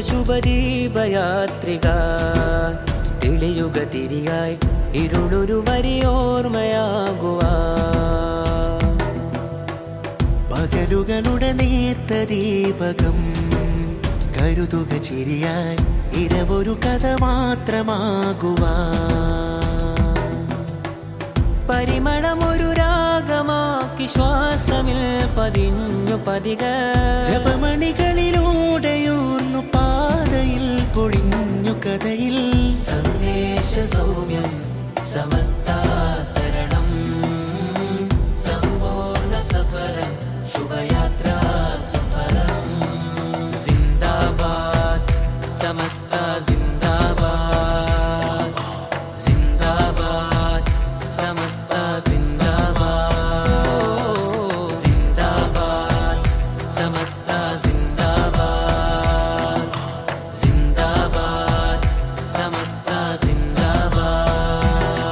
ശുഭദീപയാത്രിക തെളിയുക തിരിയായി ഇരുളൊരു വരിയോർമ്മയാകുവാ പകലുകളുടെ നേർത്ത ദീപകം കരുതുക ചിരിയായി ഇരവൊരു കഥ മാത്രമാകുവാ പരിമളമൊരു രാഗമാക്കി ശ്വാസമിൽ പതിഞ്ഞു പതിക ജപമണികളിലൂടെയൂർന്നു പാതയിൽ പൊളിഞ്ഞു കഥയിൽ സന്ദേശ സൗമ്യം സമസ്താസരണം സമ്പൂർണ്ണ സഫലം ശുഭയാത്ര സുഫലം സിന്ദാബാദ് സമസ്ത സിന്ദാബാദ് സിന്ദാബാദ് സമസ്ത സിന്ദാബാദ് സിന്ദാബാദ് സമസ്ത സിന്ദാബാദ് സിന്ദാബാദ് സമസ്ത സിന്ദാബാദ്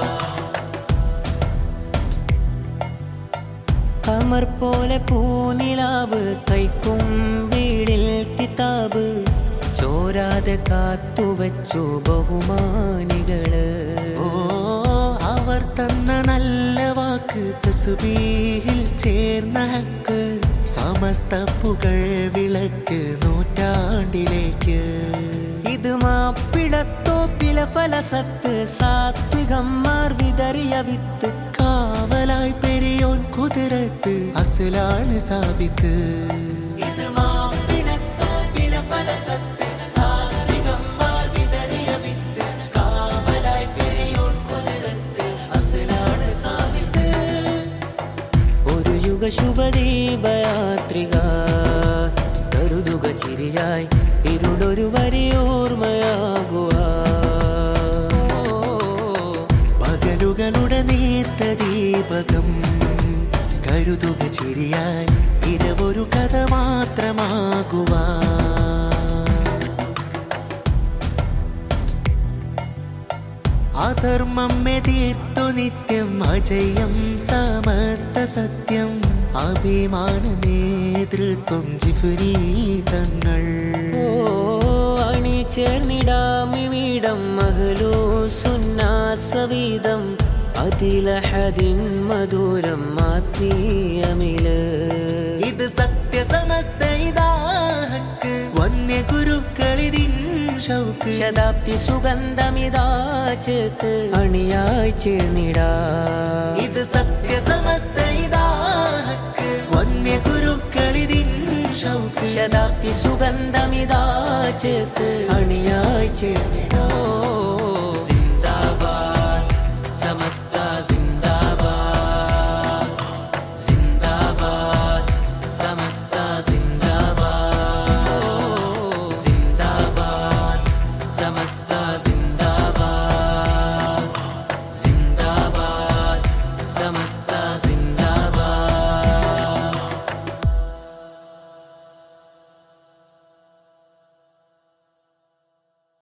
കമർ പോലെ പൂനിലാവ് കൈക്കും വീടിൽ കിതാബ് ചോരാതെ കാത്തുവച്ചു ബഹുമാനികള് ഓ അവർ തന്ന നല്ല വാക്ക് തസ്ബീഹിൽ ചേർന്ന ഹക്ക് സമസ്ത പുകൾ വിളക്ക് നൂറ്റാണ്ടിലേക്ക് ഇത് മാപ്പിളത്തോപ്പില ഫലസത്ത് സാത്വികന്മാർ വിതറിയ വിത്ത് കാവലായി പെരിയോൻ കുതിരത്ത് അസലാണ് സാബിത്ത് ഇത് മാപ്പിളത്തോപ്പില ഫലസത്ത് സാത്വികന്മാർ വിതറിയ വിത്ത് കാവലായി പെരിയോൻ കുതിരത്ത് അസലാണ് സാവിത്ത് ഒരു യുഗ ശുഭദീപയാത്രിക കരുതുക ചിരിയായി ഇരുളൊരു വരിയോർമ്മയാകുക പകലുകളുടെ നേർത്ത ദീപകം കരുതുക ചിരിയായി ഇരവൊരു കഥ മാത്രമാകുവാ അധർമ്മം തീർത്തു നിത്യം അജയം സമസ്ത സത്യം അഭിമാന നേതൃത്വം ജിഫുരീ തങ്ങൾ ഓ അണി ചേർന്നിടാമിടം മഹലോ സുന്നാസവീതം അതിലഹദിൻ മധുരം ആത്മീയമില് ഇത് സത്യസമസ്ത ഇതാഹക്ക് വന്യ ഗുരുക്കളിതിൻ ഷൗക്ക് ശതാബ്ദി സുഗന്ധമിതാ ചേത്ത് അണിയായി ചേർന്നിടാ ഇത് സത്യസമസ്ത ഇതാഹക്ക് വന്യ ഗുരുക്കളിതിൻ ഷൗക്ക് ശതാബ്ദി സുഗന്ധമിതാ ചേത്ത് അണിയായി ചേർന്നിടാ